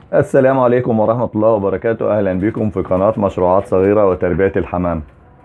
السلام عليكم ورحمة الله وبركاته أهلا بكم في قناة مشروعات صغيرة وتربية الحمام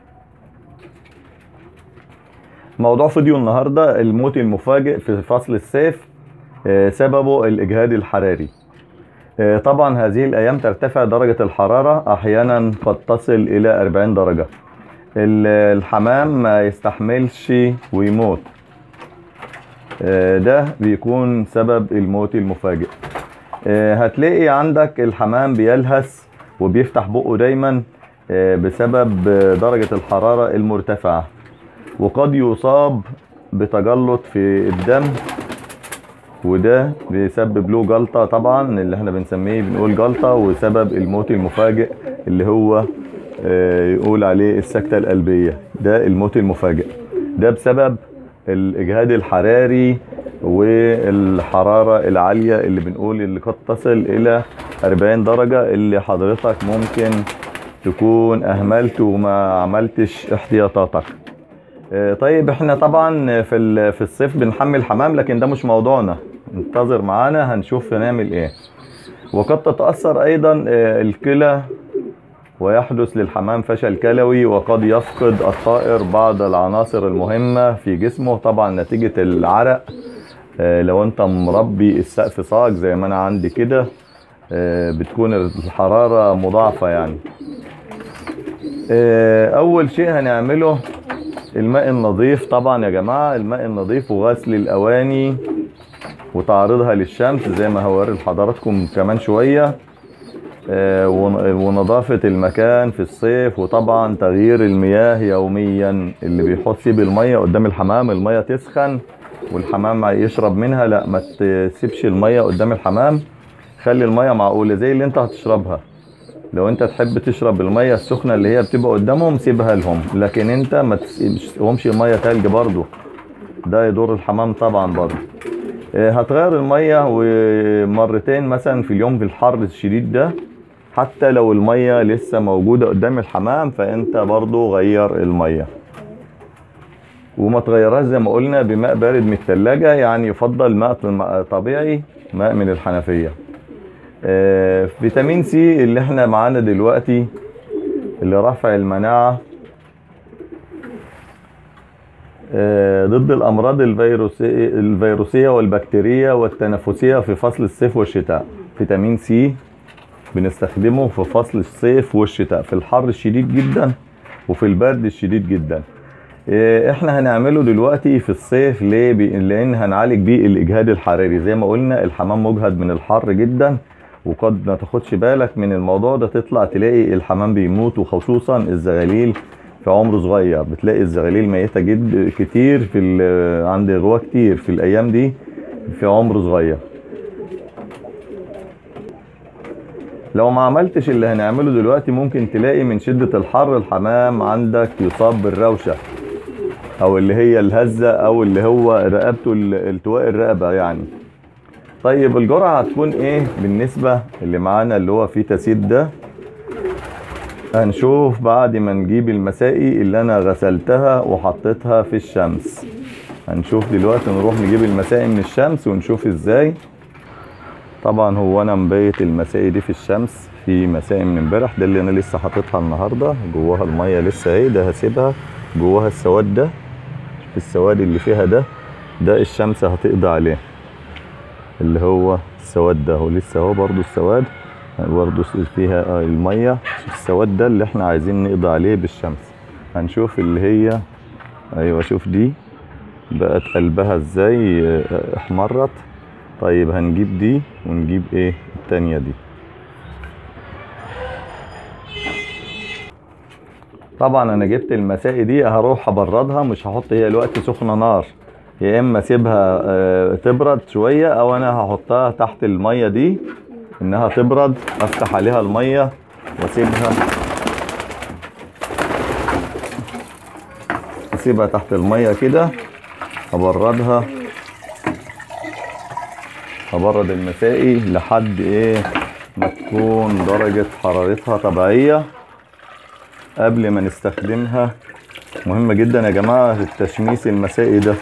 موضوع فيديو النهاردة الموت المفاجئ في فصل الصيف آه، سببه الإجهاد الحراري آه، طبعا هذه الأيام ترتفع درجة الحرارة أحيانا قد تصل إلى 40 درجة ال- الحمام ما يستحملش ويموت آه، ده بيكون سبب الموت المفاجئ آه، هتلاقي عندك الحمام بيلهث وبيفتح بقه دايما آه، بسبب آه، درجة الحرارة المرتفعة وقد يصاب بتجلط في الدم وده بيسبب له جلطة طبعا اللي احنا بنسميه بنقول جلطة وسبب الموت المفاجئ اللي هو آه، يقول عليه السكتة القلبية ده الموت المفاجئ ده بسبب الإجهاد الحراري والحرارة العالية اللي بنقول اللي قد تصل إلى 40 درجة اللي حضرتك ممكن تكون أهملت وما عملتش احتياطاتك آه، طيب احنا طبعا في ال- في الصيف بنحمل حمام لكن ده مش موضوعنا انتظر معانا هنشوف هنعمل ايه وقد تتأثر ايضا آه، الكلى ويحدث للحمام فشل كلوي وقد يفقد الطائر بعض العناصر المهمة في جسمه طبعا نتيجة العرق آه، لو انت مربي السقف صاج زي ما انا عندي كده آه، بتكون الحرارة مضاعفة يعني آه، اول شيء هنعمله الماء النظيف طبعا يا جماعة الماء النظيف وغسل الاواني وتعريضها للشمس زي ما هوري لحضراتكم كمان شوية آه، ون- ونظافة المكان في الصيف وطبعا تغيير المياه يوميا اللي بيحط سيب المية قدام الحمام المية تسخن والحمام يشرب منها لا ما تسيبش المية قدام الحمام خلي المية معقولة زي اللي انت هتشربها لو انت تحب تشرب المية السخنة اللي هي بتبقى قدامهم سيبها لهم لكن انت ما تسيبهمش مية تلج برضو ده يضر الحمام طبعا برضو آه، هتغير المية ومرتين مثلا في اليوم في الحر الشديد ده حتى لو المية لسه موجودة قدام الحمام فانت برضو غير المية وما تغيرهاش زي ما قلنا بماء بارد من التلاجة يعني يفضل ماء ط- طبيعي ماء من الحنفية آه، فيتامين سي اللي احنا معانا دلوقتي اللي رفع المناعة آه، ضد الأمراض الفيروسية, الفيروسية والبكتيرية والتنفسية في فصل الصيف والشتاء فيتامين سي بنستخدمه في فصل الصيف والشتاء في الحر الشديد جدا وفي البرد الشديد جدا آه، احنا هنعمله دلوقتي في الصيف ليه بي- لان هنعالج بيه الاجهاد الحراري زي ما قلنا الحمام مجهد من الحر جدا وقد ما تاخدش بالك من الموضوع ده تطلع تلاقي الحمام بيموت وخصوصا الزغاليل في عمر صغير بتلاقي الزغاليل ميتة جد كتير في ال- عند غوا كتير في الايام دي في عمر صغير لو ما عملتش اللي هنعمله دلوقتي ممكن تلاقي من شدة الحر الحمام عندك يصاب بالروشة او اللي هي الهزة او اللي هو رقبته ال- التواء الرقبة يعني طيب الجرعة هتكون ايه بالنسبة اللي معانا اللي هو فيه تسيد ده هنشوف بعد ما نجيب المسائي اللي انا غسلتها وحطيتها في الشمس هنشوف دلوقتي نروح نجيب المسائي من الشمس ونشوف ازاي طبعا هو انا مبيت المسائي دي في الشمس في مسائي من امبارح ده اللي انا لسه حاططها النهارده جواها الميه لسه اهي ده هسيبها جواها السواد ده السواد اللي فيها ده ده الشمس هتقضي عليه اللي هو السواد ده ولسه اهو برضو السواد برضو فيها آه الميه السواد ده اللي احنا عايزين نقضي عليه بالشمس هنشوف اللي هي ايوه شوف دي بقت قلبها ازاي آه، احمرت طيب هنجيب دي ونجيب ايه التانية دي طبعا انا جبت المسائي دي هروح ابردها مش هحط هي الوقت سخنة نار يا اما اسيبها آه، تبرد شوية او انا هحطها تحت المية دي انها تبرد افتح عليها المية واسيبها اسيبها تحت المية كده ابردها ابرد المسائي لحد ايه ما تكون درجة حرارتها طبيعية قبل ما نستخدمها مهمة جدا يا جماعة التشميس المسائي ده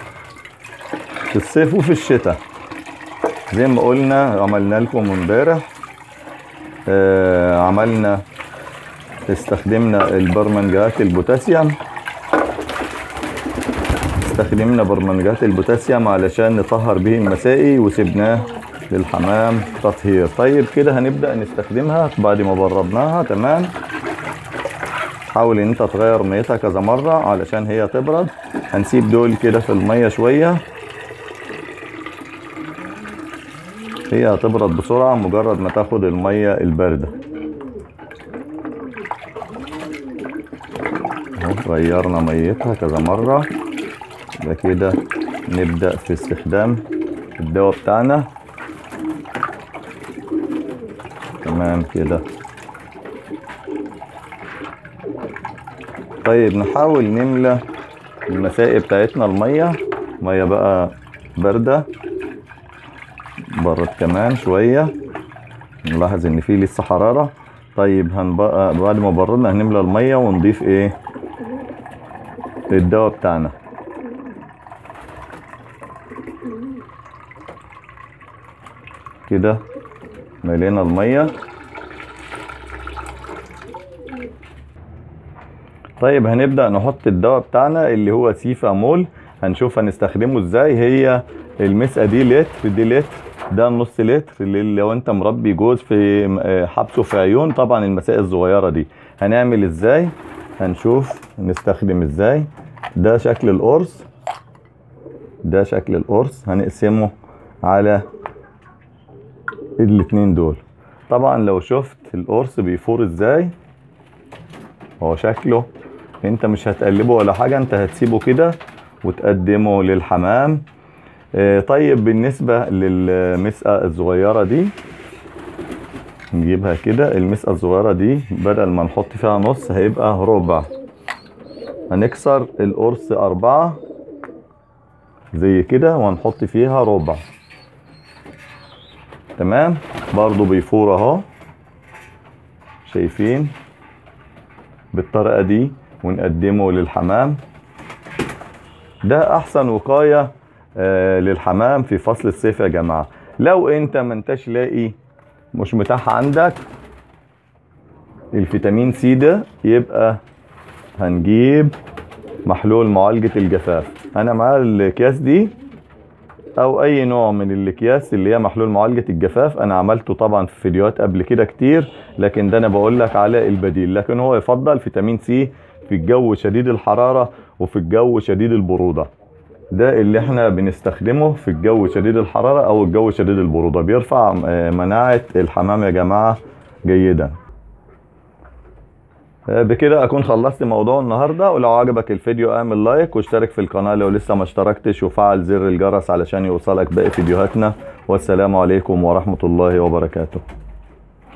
في الصيف وفي الشتاء زي ما قلنا عملنا لكم امبارح آه عملنا استخدمنا البرمنجات البوتاسيوم استخدمنا برمنجات البوتاسيوم علشان نطهر به المسائي وسبناه للحمام تطهير طيب كده هنبدأ نستخدمها بعد ما بردناها تمام حاول ان انت تغير ميتها كذا مرة علشان هي تبرد هنسيب دول كده في المية شوية هي هتبرد بسرعة مجرد ما تاخد المية الباردة اهو غيرنا ميتها كذا مرة يبقى كده نبدأ في استخدام الدواء بتاعنا تمام كده طيب نحاول نملى المسائل بتاعتنا المية مية بقى باردة برد كمان شوية نلاحظ ان في لسه حرارة طيب هنبقى بعد ما بردنا هنملى المية ونضيف ايه الدواء بتاعنا كده ملينا المية طيب هنبدأ نحط الدواء بتاعنا اللي هو سيفامول هنشوف هنستخدمه ازاي هي المسقة دي لتر دي لتر ده نص لتر اللي لو انت مربي جوز في آه، حبسه في عيون طبعا المسائل الصغيرة دي هنعمل ازاي هنشوف نستخدم ازاي ده شكل القرص ده شكل القرص هنقسمه على الاتنين دول طبعا لو شفت القرص بيفور ازاي هو شكله انت مش هتقلبه ولا حاجة انت هتسيبه كده وتقدمه للحمام آه، طيب بالنسبة للمسقة الصغيرة دي نجيبها كده المسقة الصغيرة دي بدل ما نحط فيها نص هيبقى ربع هنكسر القرص أربعة زي كده وهنحط فيها ربع تمام برضو بيفور اهو شايفين بالطريقة دي ونقدمه للحمام ده احسن وقاية آه للحمام في فصل الصيف يا جماعة لو انت ما انتش لاقي مش متاح عندك الفيتامين سي ده يبقى هنجيب محلول معالجة الجفاف انا معايا الاكياس دي او اي نوع من الاكياس اللي هي محلول معالجة الجفاف انا عملته طبعا في فيديوهات قبل كده كتير لكن ده انا بقول لك على البديل لكن هو يفضل فيتامين سي في الجو شديد الحرارة وفي الجو شديد البرودة ده اللي احنا بنستخدمه في الجو شديد الحرارة او الجو شديد البرودة بيرفع آه، مناعة الحمام يا جماعة جيدا آه، بكده اكون خلصت موضوع النهارده ولو عجبك الفيديو اعمل لايك واشترك في القناه لو لسه ما اشتركتش وفعل زر الجرس علشان يوصلك باقي فيديوهاتنا والسلام عليكم ورحمه الله وبركاته